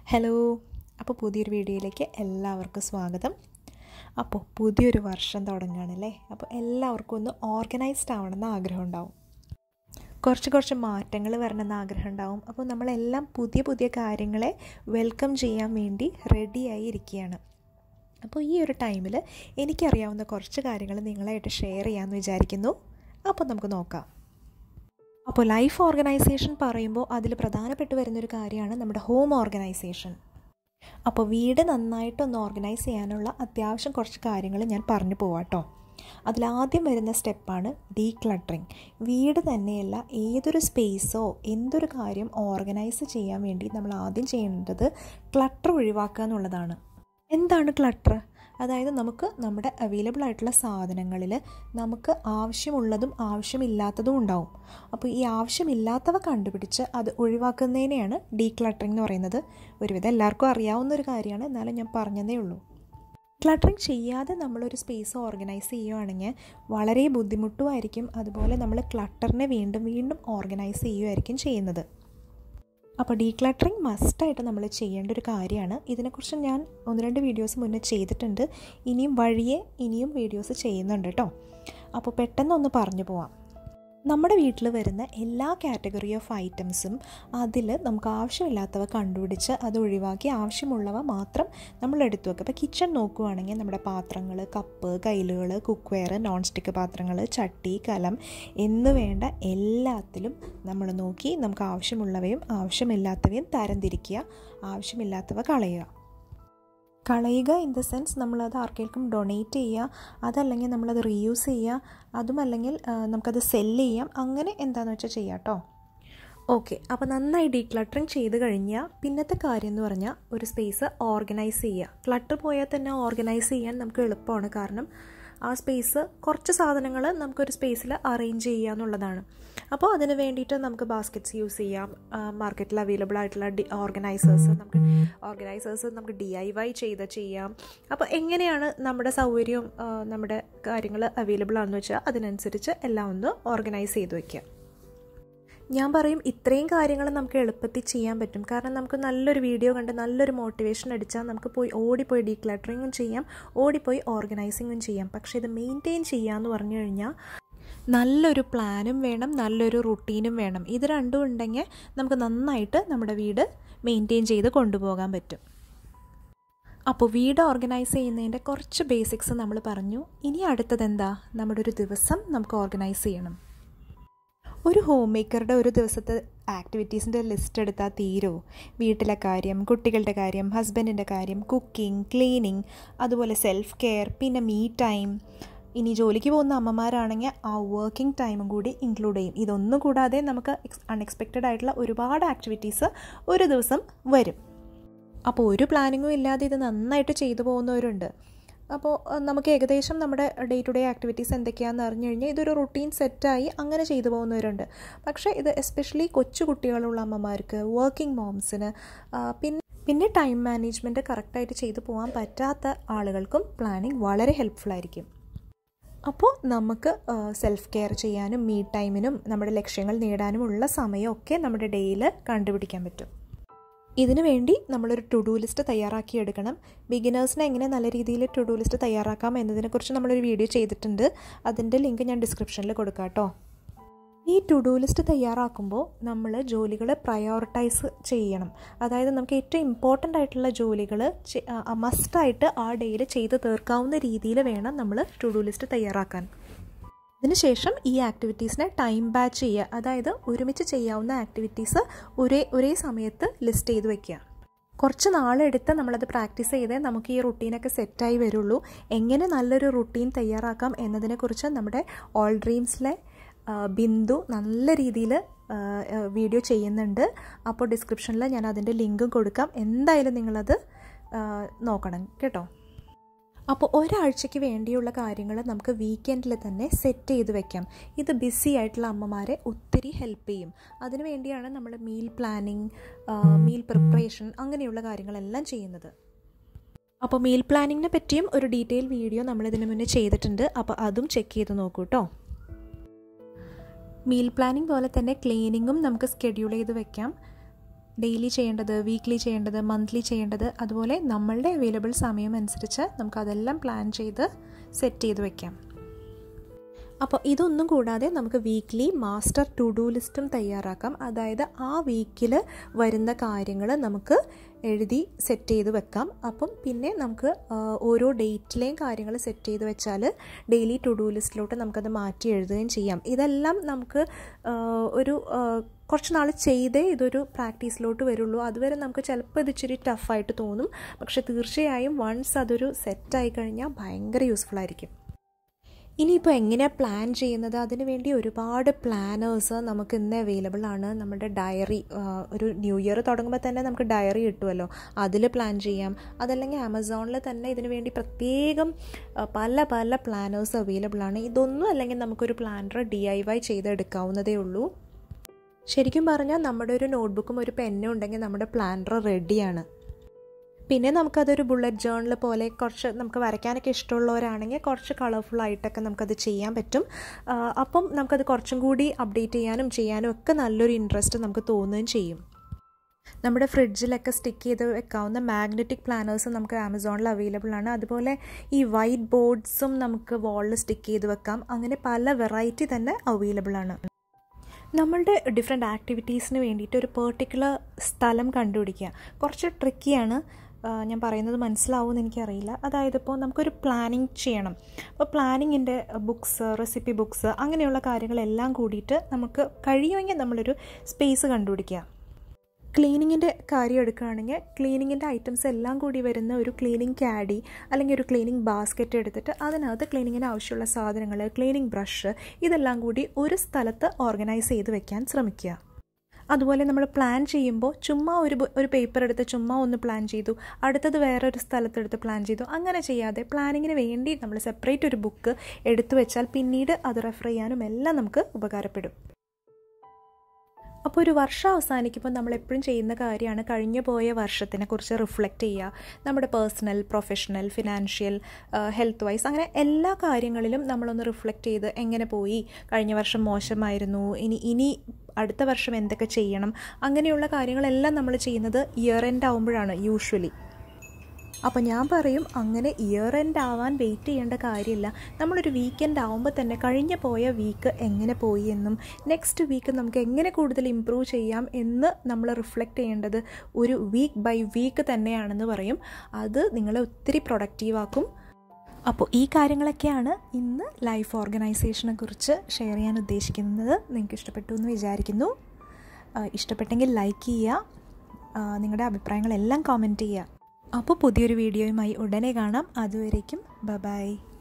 hello അപ്പോൾ പുതിയൊരു വീഡിയോയിലേക്ക് എല്ലാവർക്കും സ്വാഗതം അപ്പോൾ പുതിയൊരു വർഷം തുടങ്ങുകയാണല്ലേ അപ്പോൾ എല്ലാവർക്കും ഒന്ന് ഓർഗനൈസ്ഡ് ആവണമെന്ന് ആഗ്രഹം ഉണ്ടാവും കുറച്ച് കുറച്ച് മാറ്റങ്ങൾ വരണമെന്ന് ആഗ്രഹം ഉണ്ടാവും അപ്പോൾ നമ്മളെല്ലാം പുതിയ പുതിയ കാര്യങ്ങളെ വെൽക്കം ചെയ്യാൻ വേണ്ടി റെഡിയായി ഇരിക്കുകയാണ് അപ്പോൾ ഈ ഒരു ടൈമിൽ എനിക്കറിയാവുന്ന കുറച്ച് കാര്യങ്ങൾ നിങ്ങളായിട്ട് ഷെയർ ചെയ്യാമെന്ന് വിചാരിക്കുന്നു അപ്പോൾ നമുക്ക് നോക്കാം അപ്പോൾ ലൈഫ് ഓർഗനൈസേഷൻ പറയുമ്പോൾ അതിൽ പ്രധാനപ്പെട്ട് വരുന്നൊരു കാര്യമാണ് നമ്മുടെ ഹോം ഓർഗനൈസേഷൻ അപ്പോൾ വീട് നന്നായിട്ടൊന്ന് ഓർഗനൈസ് ചെയ്യാനുള്ള അത്യാവശ്യം കുറച്ച് കാര്യങ്ങൾ ഞാൻ പറഞ്ഞു പോവാട്ടോ അതിലാദ്യം വരുന്ന സ്റ്റെപ്പാണ് ഡീക്ലട്ടറിങ് വീട് തന്നെയല്ല ഏതൊരു സ്പേസോ എന്തൊരു കാര്യം ഓർഗനൈസ് ചെയ്യാൻ വേണ്ടി നമ്മൾ ആദ്യം ചെയ്യേണ്ടത് ക്ലട്ടർ ഒഴിവാക്കുക എന്നുള്ളതാണ് എന്താണ് ക്ലട്ടർ അതായത് നമുക്ക് നമ്മുടെ അവൈലബിൾ ആയിട്ടുള്ള സാധനങ്ങളിൽ നമുക്ക് ആവശ്യമുള്ളതും ആവശ്യമില്ലാത്തതും ഉണ്ടാവും അപ്പോൾ ഈ ആവശ്യമില്ലാത്തവ കണ്ടുപിടിച്ച് അത് ഒഴിവാക്കുന്നതിനെയാണ് ഡീക്ലട്ടറിംഗ് എന്ന് പറയുന്നത് ഒരുവിധം എല്ലാവർക്കും അറിയാവുന്ന ഒരു കാര്യമാണ് എന്നാലും ഞാൻ പറഞ്ഞതേ ഉള്ളൂ ക്ലട്ടറിങ് ചെയ്യാതെ നമ്മളൊരു സ്പേസ് ഓർഗനൈസ് ചെയ്യുകയാണെങ്കിൽ വളരെ ബുദ്ധിമുട്ടുമായിരിക്കും അതുപോലെ നമ്മൾ ക്ലട്ടറിനെ വീണ്ടും വീണ്ടും ഓർഗനൈസ് ചെയ്യുമായിരിക്കും ചെയ്യുന്നത് അപ്പോൾ ഡീക്ലട്ടറിങ് മസ്റ്റായിട്ട് നമ്മൾ ചെയ്യേണ്ട ഒരു കാര്യമാണ് ഇതിനെക്കുറിച്ച് ഞാൻ ഒന്ന് രണ്ട് വീഡിയോസ് മുന്നേ ചെയ്തിട്ടുണ്ട് ഇനിയും വഴിയെ ഇനിയും വീഡിയോസ് ചെയ്യുന്നുണ്ട് കേട്ടോ അപ്പോൾ പെട്ടെന്ന് ഒന്ന് പറഞ്ഞു പോവാം നമ്മുടെ വീട്ടിൽ വരുന്ന എല്ലാ കാറ്റഗറി ഓഫ് ഐറ്റംസും അതിൽ നമുക്ക് ആവശ്യമില്ലാത്തവ കണ്ടുപിടിച്ച് അത് ഒഴിവാക്കി ആവശ്യമുള്ളവ മാത്രം നമ്മൾ എടുത്തു വെക്കുക അപ്പോൾ കിച്ചൺ നോക്കുകയാണെങ്കിൽ നമ്മുടെ പാത്രങ്ങൾ കപ്പ് കയ്യിലുകൾ കുക്ക് വെയർ നോൺ സ്റ്റിക്ക് പാത്രങ്ങൾ ചട്ടി കലം എന്ന് വേണ്ട എല്ലാത്തിലും നമ്മൾ നോക്കി നമുക്ക് ആവശ്യമുള്ളവയും ആവശ്യമില്ലാത്തവയും തരംതിരിക്കുക ആവശ്യമില്ലാത്തവ കളയുക കളയുക ഇൻ ദ സെൻസ് നമ്മളത് ആർക്കെങ്കിലും ഡൊണേറ്റ് ചെയ്യുക അതല്ലെങ്കിൽ നമ്മളത് റീയൂസ് ചെയ്യുക അതുമല്ലെങ്കിൽ നമുക്കത് സെല്ല് ചെയ്യാം അങ്ങനെ എന്താണെന്ന് വെച്ചാൽ ചെയ്യാം കേട്ടോ ഓക്കെ അപ്പോൾ നന്നായി ഡീക്ലട്ടറിങ് ചെയ്ത് കഴിഞ്ഞാൽ പിന്നത്തെ കാര്യം എന്ന് പറഞ്ഞാൽ ഒരു സ്പേസ് ഓർഗനൈസ് ചെയ്യുക ക്ലട്ടർ പോയാൽ തന്നെ ഓർഗനൈസ് ചെയ്യാൻ നമുക്ക് എളുപ്പമാണ് കാരണം ആ സ്പേസ് കുറച്ച് സാധനങ്ങൾ നമുക്കൊരു സ്പേസിൽ അറേഞ്ച് ചെയ്യുക എന്നുള്ളതാണ് അപ്പോൾ അതിന് വേണ്ടിയിട്ട് നമുക്ക് ബാസ്ക്കറ്റ്സ് യൂസ് ചെയ്യാം മാർക്കറ്റിൽ അവൈലബിൾ ആയിട്ടുള്ള ഡി ഓർഗനൈസേഴ്സ് നമുക്ക് ഓർഗനൈസേഴ്സ് നമുക്ക് ഡി ഐ വൈ ചെയ്ത് ചെയ്യാം അപ്പോൾ എങ്ങനെയാണ് നമ്മുടെ സൗകര്യവും നമ്മുടെ കാര്യങ്ങൾ അവൈലബിൾ ആണെന്ന് വെച്ചാൽ അതിനനുസരിച്ച് എല്ലാം ഒന്ന് ഓർഗനൈസ് ചെയ്ത് വയ്ക്കുക ഞാൻ പറയും ഇത്രയും കാര്യങ്ങൾ നമുക്ക് എളുപ്പത്തിൽ ചെയ്യാൻ പറ്റും കാരണം നമുക്ക് നല്ലൊരു വീഡിയോ കണ്ട് നല്ലൊരു മോട്ടിവേഷൻ അടിച്ചാൽ നമുക്ക് പോയി ഓടിപ്പോയി ഡീക്ലട്ടറിങ്ങും ചെയ്യാം ഓടിപ്പോയി ഓർഗനൈസിങ്ങും ചെയ്യാം പക്ഷേ ഇത് മെയിൻറ്റെയിൻ ചെയ്യാമെന്ന് പറഞ്ഞു കഴിഞ്ഞാൽ നല്ലൊരു പ്ലാനും വേണം നല്ലൊരു റുട്ടീനും വേണം ഇത് രണ്ടും ഉണ്ടെങ്കിൽ നമുക്ക് നന്നായിട്ട് നമ്മുടെ വീട് മെയിൻറ്റെയിൻ ചെയ്ത് കൊണ്ടുപോകാൻ പറ്റും അപ്പോൾ വീട് ഓർഗനൈസ് ചെയ്യുന്നതിൻ്റെ കുറച്ച് ബേസിക്സ് നമ്മൾ പറഞ്ഞു ഇനി അടുത്തത് എന്താ നമ്മുടെ ഒരു ദിവസം നമുക്ക് ഓർഗനൈസ് ചെയ്യണം ഒരു ഹോം മേക്കറുടെ ഒരു ദിവസത്തെ ആക്ടിവിറ്റീസിൻ്റെ ലിസ്റ്റ് എടുത്താൽ തീരുമോ വീട്ടിലെ കാര്യം കുട്ടികളുടെ കാര്യം ഹസ്ബൻഡിൻ്റെ കാര്യം കുക്കിംഗ് ക്ലീനിങ് അതുപോലെ സെൽഫ് കെയർ പിന്നെ മീ ടൈം ഇനി ജോലിക്ക് പോകുന്ന അമ്മമാരാണെങ്കിൽ ആ വർക്കിംഗ് ടൈമും കൂടി ഇൻക്ലൂഡ് ചെയ്യും ഇതൊന്നും കൂടാതെ നമുക്ക് അൺഎക്സ്പെക്റ്റഡ് ആയിട്ടുള്ള ഒരുപാട് ആക്ടിവിറ്റീസ് ഒരു ദിവസം വരും അപ്പോൾ ഒരു പ്ലാനിങ്ങും ഇല്ലാതെ ഇത് നന്നായിട്ട് ചെയ്തു പോകുന്നവരുണ്ട് അപ്പോൾ നമുക്ക് ഏകദേശം നമ്മുടെ ഡേ ടു ഡേ ആക്ടിവിറ്റീസ് എന്തൊക്കെയാണെന്ന് അറിഞ്ഞു കഴിഞ്ഞാൽ ഇതൊരു റുട്ടീൻ സെറ്റായി അങ്ങനെ ചെയ്തു പോകുന്നവരുണ്ട് പക്ഷേ ഇത് എസ്പെഷ്യലി കൊച്ചു കുട്ടികളുള്ള അമ്മമാർക്ക് വർക്കിംഗ് മോംസിന് പിന്നെ പിന്നെ ടൈം മാനേജ്മെൻറ്റ് കറക്റ്റായിട്ട് ചെയ്തു പോകാൻ പറ്റാത്ത ആളുകൾക്കും പ്ലാനിങ് വളരെ ഹെൽപ്ഫുൾ ആയിരിക്കും അപ്പോൾ നമുക്ക് സെൽഫ് കെയർ ചെയ്യാനും മീ ടൈമിനും നമ്മുടെ ലക്ഷ്യങ്ങൾ നേടാനുമുള്ള സമയമൊക്കെ നമ്മുടെ ഡേയിൽ കണ്ടുപിടിക്കാൻ പറ്റും ഇതിനു വേണ്ടി നമ്മളൊരു ടു ഡു ലിസ്റ്റ് തയ്യാറാക്കി എടുക്കണം ബിഗിനേഴ്സിനെ എങ്ങനെ നല്ല രീതിയിൽ ടു ഡു ലിസ്റ്റ് തയ്യാറാക്കാം എന്നതിനെക്കുറിച്ച് നമ്മളൊരു വീഡിയോ ചെയ്തിട്ടുണ്ട് അതിൻ്റെ ലിങ്ക് ഞാൻ ഡിസ്ക്രിപ്ഷനിൽ കൊടുക്കാം കേട്ടോ ഈ ടു ഡു ലിസ്റ്റ് തയ്യാറാക്കുമ്പോൾ നമ്മൾ ജോലികൾ പ്രയോറിറ്റൈസ് ചെയ്യണം അതായത് നമുക്ക് ഏറ്റവും ഇമ്പോർട്ടൻ്റ് ആയിട്ടുള്ള ജോലികൾ മസ്റ്റായിട്ട് ആ ഡേയിൽ ചെയ്ത് തീർക്കാവുന്ന രീതിയിൽ വേണം നമ്മൾ ടു ഡു ലിസ്റ്റ് തയ്യാറാക്കാൻ അതിനുശേഷം ഈ ആക്ടിവിറ്റീസിനെ ടൈം ബാച്ച് ചെയ്യുക അതായത് ഒരുമിച്ച് ചെയ്യാവുന്ന ആക്ടിവിറ്റീസ് ഒരേ ഒരേ സമയത്ത് ലിസ്റ്റ് ചെയ്ത് വെക്കുക കുറച്ച് നാളെടുത്ത് നമ്മളത് പ്രാക്ടീസ് ചെയ്തേ നമുക്ക് ഈ റുട്ടീനൊക്കെ സെറ്റായി വരുള്ളൂ എങ്ങനെ നല്ലൊരു റുട്ടീൻ തയ്യാറാക്കാം എന്നതിനെക്കുറിച്ച് നമ്മുടെ ഓൾ ഡ്രീംസിലെ ബിന്ദു നല്ല രീതിയിൽ വീഡിയോ ചെയ്യുന്നുണ്ട് അപ്പോൾ ഡിസ്ക്രിപ്ഷനിൽ ഞാൻ അതിൻ്റെ ലിങ്കും കൊടുക്കാം എന്തായാലും നിങ്ങളത് നോക്കണം കേട്ടോ അപ്പോൾ ഒരാഴ്ചയ്ക്ക് വേണ്ടിയുള്ള കാര്യങ്ങൾ നമുക്ക് വീക്കെൻഡിൽ തന്നെ സെറ്റ് ചെയ്ത് വെക്കാം ഇത് ബിസി ആയിട്ടുള്ള അമ്മമാരെ ഒത്തിരി ഹെൽപ്പ് ചെയ്യും അതിനു വേണ്ടിയാണ് നമ്മൾ മീൽ പ്ലാനിങ് മീൽ പ്രിപ്പറേഷൻ അങ്ങനെയുള്ള കാര്യങ്ങളെല്ലാം ചെയ്യുന്നത് അപ്പോൾ മീൽ പ്ലാനിങ്ങിനെ പറ്റിയും ഒരു ഡീറ്റെയിൽ വീഡിയോ നമ്മളിതിനു മുന്നേ ചെയ്തിട്ടുണ്ട് അപ്പോൾ അതും ചെക്ക് ചെയ്ത് നോക്കൂ കേട്ടോ മീൽ പ്ലാനിങ് പോലെ തന്നെ ക്ലീനിങ്ങും നമുക്ക് സ്കെഡ്യൂൾ ചെയ്ത് വെക്കാം ഡെയിലി ചെയ്യേണ്ടത് വീക്ക്ലി ചെയ്യേണ്ടത് മന്ത്ലി ചെയ്യേണ്ടത് അതുപോലെ നമ്മളുടെ അവൈലബിൾ സമയം അനുസരിച്ച് നമുക്കതെല്ലാം പ്ലാൻ ചെയ്ത് സെറ്റ് ചെയ്ത് വെക്കാം അപ്പോൾ ഇതൊന്നും കൂടാതെ നമുക്ക് വീക്ക്ലി മാസ്റ്റർ ടു ഡു ലിസ്റ്റും തയ്യാറാക്കാം അതായത് ആ വീക്കിൽ വരുന്ന കാര്യങ്ങൾ നമുക്ക് എഴുതി സെറ്റ് ചെയ്ത് വെക്കാം അപ്പം പിന്നെ നമുക്ക് ഓരോ ഡേറ്റിലെയും കാര്യങ്ങൾ സെറ്റ് ചെയ്ത് വെച്ചാൽ ഡെയിലി ടു ഡു ലിസ്റ്റിലോട്ട് നമുക്കത് മാറ്റി എഴുതുകയും ചെയ്യാം ഇതെല്ലാം നമുക്ക് ഒരു കുറച്ച് നാൾ ചെയ്തേ ഇതൊരു പ്രാക്ടീസിലോട്ട് വരുള്ളൂ അതുവരെ നമുക്ക് ചിലപ്പോൾ ഇത് ഇച്ചിരി ടഫായിട്ട് തോന്നും പക്ഷെ തീർച്ചയായും വൺസ് അതൊരു സെറ്റായി കഴിഞ്ഞാൽ ഭയങ്കര യൂസ്ഫുൾ ആയിരിക്കും ഇനിയിപ്പോൾ എങ്ങനെയാണ് പ്ലാൻ ചെയ്യുന്നത് അതിന് വേണ്ടി ഒരുപാട് പ്ലാനേഴ്സ് നമുക്ക് ഇന്ന് അവൈലബിൾ ആണ് നമ്മുടെ ഡയറി ഒരു ന്യൂ ഇയർ തുടങ്ങുമ്പോൾ തന്നെ നമുക്ക് ഡയറി കിട്ടുമല്ലോ അതിൽ പ്ലാൻ ചെയ്യാം അതല്ലെങ്കിൽ ആമസോണിൽ തന്നെ ഇതിന് വേണ്ടി പ്രത്യേകം പല പല പ്ലാനേഴ്സ് അവൈലബിൾ ആണ് ഇതൊന്നും അല്ലെങ്കിൽ നമുക്കൊരു പ്ലാനർ ഡി ഐ വൈ ചെയ്തെടുക്കാവുന്നതേ ഉള്ളൂ ശരിക്കും പറഞ്ഞാൽ നമ്മുടെ ഒരു നോട്ട്ബുക്കും ഒരു പെന്നും ഉണ്ടെങ്കിൽ നമ്മുടെ പ്ലാനർ റെഡിയാണ് പിന്നെ നമുക്കതൊരു ബുള്ളറ്റ് ജേണൽ പോലെ കുറച്ച് നമുക്ക് വരയ്ക്കാനൊക്കെ ഇഷ്ടമുള്ളവരാണെങ്കിൽ കുറച്ച് കളർഫുൾ ആയിട്ടൊക്കെ നമുക്കത് ചെയ്യാൻ പറ്റും അപ്പം നമുക്കത് കുറച്ചും കൂടി അപ്ഡേറ്റ് ചെയ്യാനും ചെയ്യാനും ഒക്കെ നല്ലൊരു ഇൻട്രസ്റ്റ് നമുക്ക് തോന്നുകയും ചെയ്യും നമ്മുടെ ഫ്രിഡ്ജിലൊക്കെ സ്റ്റിക്ക് ചെയ്ത് വെക്കാവുന്ന മാഗ്നറ്റിക് പ്ലാനേഴ്സ് നമുക്ക് ആമസോണിൽ അവൈലബിൾ ആണ് അതുപോലെ ഈ വൈറ്റ് ബോർഡ്സും നമുക്ക് വാളിൽ സ്റ്റിക്ക് ചെയ്ത് വെക്കാം അങ്ങനെ പല വെറൈറ്റി തന്നെ അവൈലബിൾ ആണ് നമ്മളുടെ ഡിഫറെൻറ്റ് ആക്ടിവിറ്റീസിന് വേണ്ടിയിട്ട് ഒരു പെർട്ടിക്കുലർ സ്ഥലം കണ്ടുപിടിക്കുക കുറച്ച് ട്രിക്കിയാണ് ഞാൻ പറയുന്നത് മനസ്സിലാവുമെന്ന് എനിക്കറിയില്ല അതായത് ഇപ്പോൾ നമുക്കൊരു പ്ലാനിങ് ചെയ്യണം അപ്പോൾ പ്ലാനിങ്ങിൻ്റെ ബുക്സ് റെസിപ്പി ബുക്സ് അങ്ങനെയുള്ള കാര്യങ്ങളെല്ലാം കൂടിയിട്ട് നമുക്ക് കഴിയുമെങ്കിൽ നമ്മളൊരു സ്പേസ് കണ്ടുപിടിക്കുക ക്ലീനിങ്ങിൻ്റെ കാര്യം എടുക്കുകയാണെങ്കിൽ ക്ലീനിങ്ങിൻ്റെ ഐറ്റംസ് എല്ലാം കൂടി വരുന്ന ഒരു ക്ലീനിങ് ക്യാഡി അല്ലെങ്കിൽ ഒരു ക്ലീനിങ് ബാസ്ക്കറ്റ് എടുത്തിട്ട് അതിനകത്ത് ക്ലീനിങ്ങിന് ആവശ്യമുള്ള സാധനങ്ങൾ ക്ലീനിങ് ബ്രഷ് ഇതെല്ലാം കൂടി ഒരു സ്ഥലത്ത് ഓർഗനൈസ് ചെയ്ത് വെക്കാൻ ശ്രമിക്കുക അതുപോലെ നമ്മൾ പ്ലാൻ ചെയ്യുമ്പോൾ ചുമ്മാ ഒരു ഒരു പേപ്പർ എടുത്ത് ചുമ്മാ ഒന്ന് പ്ലാൻ ചെയ്തു അടുത്തത് വേറൊരു സ്ഥലത്തെടുത്ത് പ്ലാൻ ചെയ്തു അങ്ങനെ ചെയ്യാതെ പ്ലാനിങ്ങിന് വേണ്ടി നമ്മൾ സെപ്പറേറ്റ് ഒരു ബുക്ക് എടുത്തു വെച്ചാൽ പിന്നീട് അത് റെഫർ ചെയ്യാനും എല്ലാം നമുക്ക് ഉപകാരപ്പെടും അപ്പോൾ ഒരു വർഷം അവസാനിക്കുമ്പോൾ നമ്മൾ എപ്പോഴും ചെയ്യുന്ന കാര്യമാണ് കഴിഞ്ഞു പോയ വർഷത്തിനെ കുറിച്ച് റിഫ്ലക്റ്റ് ചെയ്യുക നമ്മുടെ personal professional financial health wise അങ്ങനെ എല്ലാ കാര്യങ്ങളിലും നമ്മളൊന്ന് റിഫ്ലക്റ്റ് ചെയ്ത് എങ്ങനെ പോയി കഴിഞ്ഞ വർഷം മോശമായിരുന്നു ഇനി ഇനി അടുത്ത വർഷം എന്തൊക്കെ ചെയ്യണം അങ്ങനെയുള്ള കാര്യങ്ങളെല്ലാം നമ്മൾ ചെയ്യുന്നത് ഇയർ എൻഡ് ആകുമ്പോഴാണ് യൂഷ്വലി അപ്പോൾ ഞാൻ പറയും അങ്ങനെ ഇയർ എൻഡ് ആവാൻ വെയിറ്റ് ചെയ്യേണ്ട കാര്യമില്ല നമ്മളൊരു വീക്കെൻഡ് ആകുമ്പോൾ തന്നെ കഴിഞ്ഞ പോയ വീക്ക് എങ്ങനെ പോയി എന്നും നെക്സ്റ്റ് വീക്ക് നമുക്ക് എങ്ങനെ കൂടുതൽ ഇമ്പ്രൂവ് ചെയ്യാം എന്ന് നമ്മൾ റിഫ്ലക്റ്റ് ചെയ്യേണ്ടത് ഒരു വീക്ക് ബൈ വീക്ക് തന്നെയാണെന്ന് പറയും അത് നിങ്ങളെ ഒത്തിരി പ്രൊഡക്റ്റീവാക്കും അപ്പോൾ ഈ കാര്യങ്ങളൊക്കെയാണ് ഇന്ന് ലൈഫ് ഓർഗനൈസേഷനെ കുറിച്ച് ഷെയർ ചെയ്യാൻ ഉദ്ദേശിക്കുന്നത് നിങ്ങൾക്ക് ഇഷ്ടപ്പെട്ടു എന്ന് വിചാരിക്കുന്നു ഇഷ്ടപ്പെട്ടെങ്കിൽ ലൈക്ക് ചെയ്യുക നിങ്ങളുടെ അഭിപ്രായങ്ങളെല്ലാം കമൻറ്റ് ചെയ്യുക അപ്പോൾ പുതിയൊരു വീഡിയോയുമായി ഉടനെ കാണാം അതുവരേക്കും ബ ബൈ